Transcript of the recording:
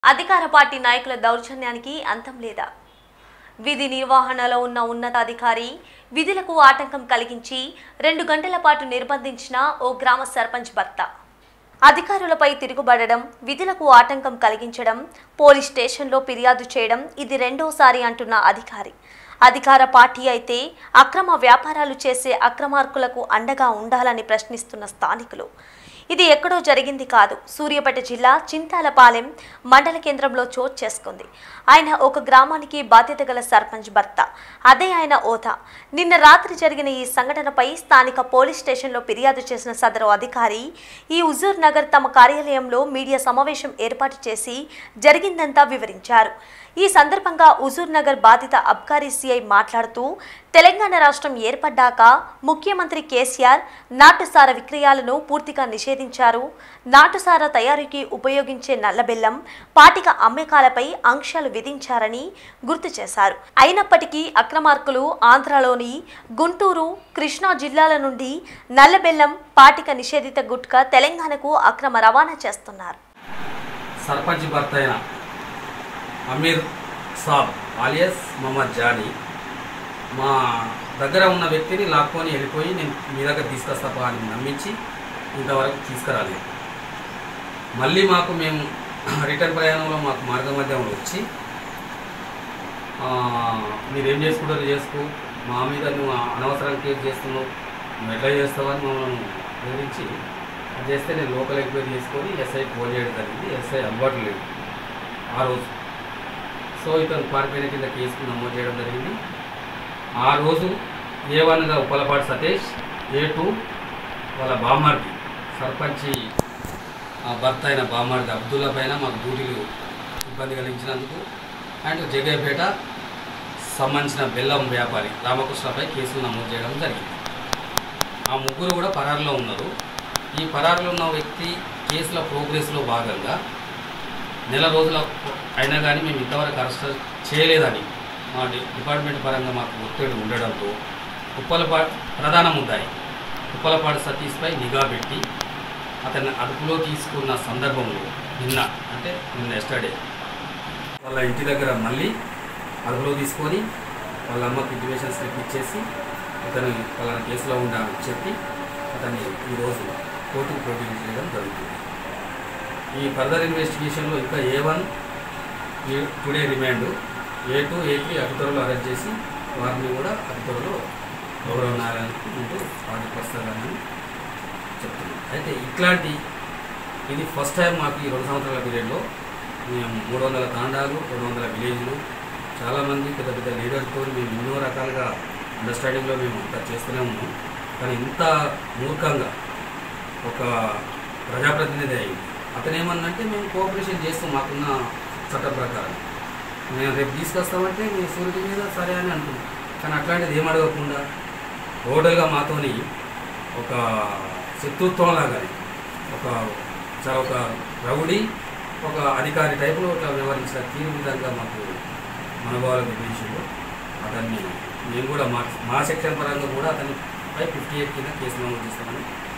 అధికార పార్టీ నాయకుల దౌర్జన్యానికి అంతం లేదా విధి నిర్వహణలో ఉన్న ఉన్నతాధికారి విధులకు ఆటంకం కలిగించి రెండు గంటల పాటు నిర్బంధించిన ఓ గ్రామ సర్పంచ్ భర్త అధికారులపై తిరుగుబడడం విధులకు ఆటంకం కలిగించడం పోలీస్ స్టేషన్లో ఫిర్యాదు చేయడం ఇది రెండోసారి అంటున్న అధికారి అధికార పార్టీ అయితే అక్రమ వ్యాపారాలు చేసే అక్రమార్కులకు అండగా ఉండాలని ప్రశ్నిస్తున్న స్థానికులు ఇది ఎక్కడో జరిగింది కాదు సూర్యాపేట జిల్లా చింతాలపాలెం మండల కేంద్రంలో చోటు చేసుకుంది ఆయన ఒక గ్రామానికి బాధ్యత గల సర్పంచ్ భర్త అదే ఆయన ఓతా నిన్న రాత్రి జరిగిన ఈ సంఘటనపై స్థానిక పోలీస్ స్టేషన్లో ఫిర్యాదు చేసిన సదరు అధికారి ఈ హుజూర్ నగర్ తమ కార్యాలయంలో మీడియా సమావేశం ఏర్పాటు చేసి జరిగిందంతా వివరించారు ఈ సందర్భంగా హుజూర్ నగర్ బాధిత అబ్కారీ సిఐ మాట్లాడుతూ తెలంగాణ రాష్ట్రం ఏర్పడ్డాక ముఖ్యమంత్రి కేసీఆర్ నాటుసార విక్రయాలను పూర్తిగా నిషేధించారు నాటుసార తయారీకి ఉపయోగించే నల్లబెల్లం పాటిక అమ్మకాలపై ఆంక్షలు విధించారని గుర్తు చేశారు అయినప్పటికీ అక్రమార్కులు ఆంధ్రలోని గుంటూరు కృష్ణా జిల్లాల నుండి నల్లబెల్లం పాటిక నిషేధిత గుట్కా తెలంగాణకు అక్రమ రవాణా చేస్తున్నారు సర్పంచ్ భర్త అయిన అమీర్ సాబ్ ఆలియస్ మొహమ్మద్ జానీ మా దగ్గర ఉన్న వ్యక్తిని లాక్కొని వెళ్ళిపోయి నేను మీ దగ్గర తీసుకొస్తాపా అని నమ్మించి ఇంతవరకు తీసుకురాలేదు మళ్ళీ మాకు మేము రిటర్న్ ప్రయాణంలో మాకు మార్గ మధ్యంలో వచ్చి ఆ, మీరేం చేసుకుంటారో చేసుకో మా మీద నువ్వు అనవసరం కేసు చేస్తున్నావు నువ్వు ఎట్లా చేస్తావని మమ్మల్ని వివరించి అది చేస్తే నేను లోకల్ ఎంక్వైరీ చేసుకొని ఎస్ఐ ఫోన్ చేయడం జరిగింది ఎస్ఐ అలవాటు లేదు ఆ రోజు సో ఇతను పారిపోయిన కింద కేసు నమోదు చేయడం జరిగింది ఆ రోజు ఏ వన్గా ఉప్పలపాటి సతీష్ ఏ టూ వాళ్ళ బామ్మార్ది సర్పంచి ఆ భర్త అయిన బామ్మార్ది అబ్దుల్లా పైన మాకు డ్యూటీలు ఇబ్బంది కలిగించినందుకు అండ్ జగ్గయ్యపేట సంబంధించిన బెల్లం వ్యాపారి రామకృష్ణపై కేసులు నమోదు చేయడం జరిగింది ఆ ముగ్గురు కూడా పరారులో ఉన్నారు ఈ పరారులో ఉన్న వ్యక్తి కేసుల ప్రోగ్రెస్లో భాగంగా నెల రోజుల అయినా కానీ మేము ఇంతవరకు అరెస్ట్ చేయలేదని మా డి- డిపార్ట్మెంట్ పరంగా మాకు ఒత్తిడి ఉండడంతో ఉప్పలపా ప్రధాన ముద్దాయి ఉప్పలపాడు సతీష్పై నిఘా పెట్టి అతన్ని అదుపులో తీసుకున్న సందర్భంలో నిన్న అంటే నిన్న ఎస్టర్డే వాళ్ళ ఇంటి దగ్గర మళ్ళీ అదుపులో తీసుకొని వాళ్ళ అమ్మకి ఇంటిమేషన్ స్లిప్ ఇచ్చేసి అతను వాళ్ళ కేసులో ఉండాలని చెప్పి అతన్ని ఈరోజు కోర్టుకు ప్రొడ్యూస్ చేయడం జరుగుతుంది ఈ ఫర్దర్ ఇన్వెస్టిగేషన్లో ఇంకా A one today remand A two A three అతి త్వరలో అరెస్ట్ చేసి వారిని కూడా అతి త్వరలో గౌరవ నారాయణకు ముందు హాజరుపరుస్తారని చెప్తున్నాం అయితే ఇట్లాంటి ఇది ఫస్ట్ టైం మాకు ఈ రెండు సంవత్సరాల పీరియడ్లో మేము మూడు వందల తాండాలు రెండు వందల విలేజ్లు చాలామంది పెద్ద పెద్ద లీడర్స్తో మేము ఎన్నో రకాలుగా అండర్స్టాండింగ్లో మేము అంతా చేస్తూనే ఉన్నాం కానీ ఇంత మూర్ఖంగా ఒక ప్రజాప్రతినిధి అయింది అతను ఏమన్నంటే మేము కోఆపరేషన్ చేస్తాం మాకున్న చట్టం ప్రకారం మేము రేపు తీసుకొస్తామంటే మీ సూర్యుడి మీద సరే అని అంటున్నాం కానీ అట్లాంటిది ఏం అడగకుండా టోటల్గా మాతోని ఒక శత్రుత్వం లాగా ఒక చాలా ఒక రౌడీ ఒక అధికారి టైపులో ఇట్లా వ్యవహరించిన తీరు విధంగా మాకు మనోభావాలు విషయంలో అతన్ని మేము కూడా మా మా సెక్షన్ పరంగా కూడా అతని పై ఫిఫ్టీ ఎయిట్ కింద కేసు నమోదు చేస్తామని